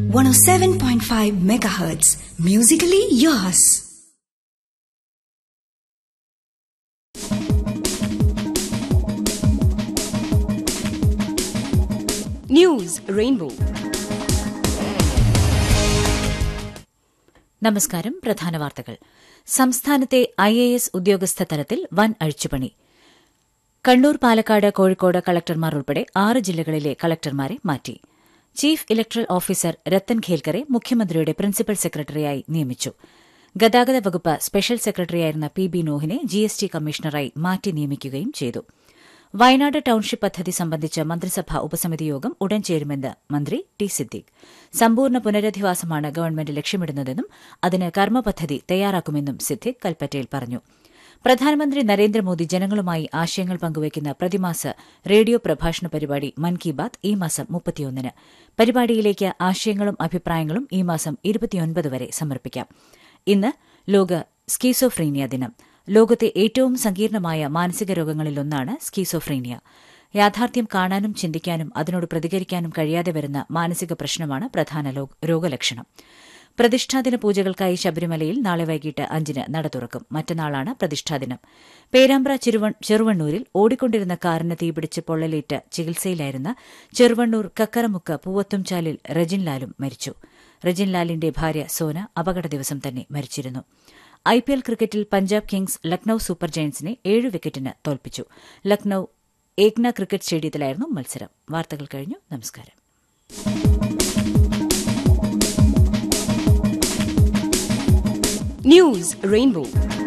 107.5 megahertz. Musically yours. News rainbow നമസ്കാരം പ്രധാന വാർത്തകൾ സംസ്ഥാനത്തെ ഐ എ എസ് ഉദ്യോഗസ്ഥ തലത്തിൽ വൻ അഴിച്ചുപണി കണ്ണൂർ പാലക്കാട് കോഴിക്കോട് കളക്ടർമാർ ഉൾപ്പെടെ ആറ് ജില്ലകളിലെ കളക്ടർമാരെ മാറ്റി ചീഫ് ഇലക്ടറൽ ഓഫീസർ രത്തൻ ഖേൽക്കറെ മുഖ്യമന്ത്രിയുടെ പ്രിൻസിപ്പൽ സെക്രട്ടറിയായി നിയമിച്ചു ഗതാഗത വകുപ്പ് സ്പെഷ്യൽ സെക്രട്ടറിയായിരുന്ന പി ബി നോഹിനെ ജിഎസ്ടി കമ്മീഷണറായി മാറ്റി നിയമിക്കുകയും ചെയ്തു വയനാട് ടൌൺഷിപ്പ് പദ്ധതി സംബന്ധിച്ച് മന്ത്രിസഭാ ഉപസമിതി യോഗം ഉടൻ ചേരുമെന്ന് മന്ത്രി ടി സിദ്ദീഖ് സമ്പൂർണ്ണ പുനരധിവാസമാണ് ഗവൺമെന്റ് ലക്ഷ്യമിടുന്നതെന്നും അതിന് കർമ്മപദ്ധതി തയ്യാറാക്കുമെന്നും സിദ്ദീഖ് കൽപ്പറ്റയിൽ പറഞ്ഞു പ്രധാനമന്ത്രി നരേന്ദ്രമോദി ജനങ്ങളുമായി ആശയങ്ങൾ പങ്കുവയ്ക്കുന്ന പ്രതിമാസ റേഡിയോ പ്രഭാഷണ പരിപാടി മൻ കി ബാത് ഈ മാസം മുപ്പത്തിയൊന്നിന് പരിപാടിയിലേക്ക് ആശയങ്ങളും അഭിപ്രായങ്ങളും ഈ മാസം ഇരുപത്തിയൊൻപത് വരെ സമർപ്പിക്കാം ഇന്ന് ലോക സ്കീസോഫ്രീനിയ ദിനം ലോകത്തെ ഏറ്റവും സങ്കീർണമായ മാനസിക രോഗങ്ങളിലൊന്നാണ് സ്കീസോഫ്രീനിയ യാഥാർത്ഥ്യം കാണാനും ചിന്തിക്കാനും അതിനോട് പ്രതികരിക്കാനും കഴിയാതെ വരുന്ന മാനസിക പ്രശ്നമാണ് പ്രധാന രോഗലക്ഷണം പ്രതിഷ്ഠാദിന പൂജകൾക്കായി ശബരിമലയിൽ നാളെ വൈകിട്ട് അഞ്ചിന് നട തുറക്കും മറ്റന്നാളാണ് പ്രതിഷ്ഠാദിനം പേരാമ്പ്ര ചെറുവണ്ണൂരിൽ ഓടിക്കൊണ്ടിരുന്ന കാറിന് തീപിടിച്ച് പൊള്ളലേറ്റ് ചികിത്സയിലായിരുന്ന ചെറുവണ്ണൂർ കക്കറമുക്ക് പൂവത്തുംചാലിൽ റജിൻലാലും മരിച്ചു റജിൻലാലിന്റെ ഭാര്യ സോന അപകട ദിവസം തന്നെ മരിച്ചിരുന്നു ഐപിഎൽ ക്രിക്കറ്റിൽ പഞ്ചാബ് കിങ്സ് ലക്നൌ സൂപ്പർ ജയന്റ്സിനെ ഏഴ് വിക്കറ്റിന് തോൽപ്പിച്ചു ലക്നൌ ഏക്ന ക്രിക്കറ്റ് സ്റ്റേഡിയത്തിലായിരുന്നു മത്സരം വാർത്തകൾ കഴിഞ്ഞു നമസ്കാരം ന്യൂസ് റെയിൻബോ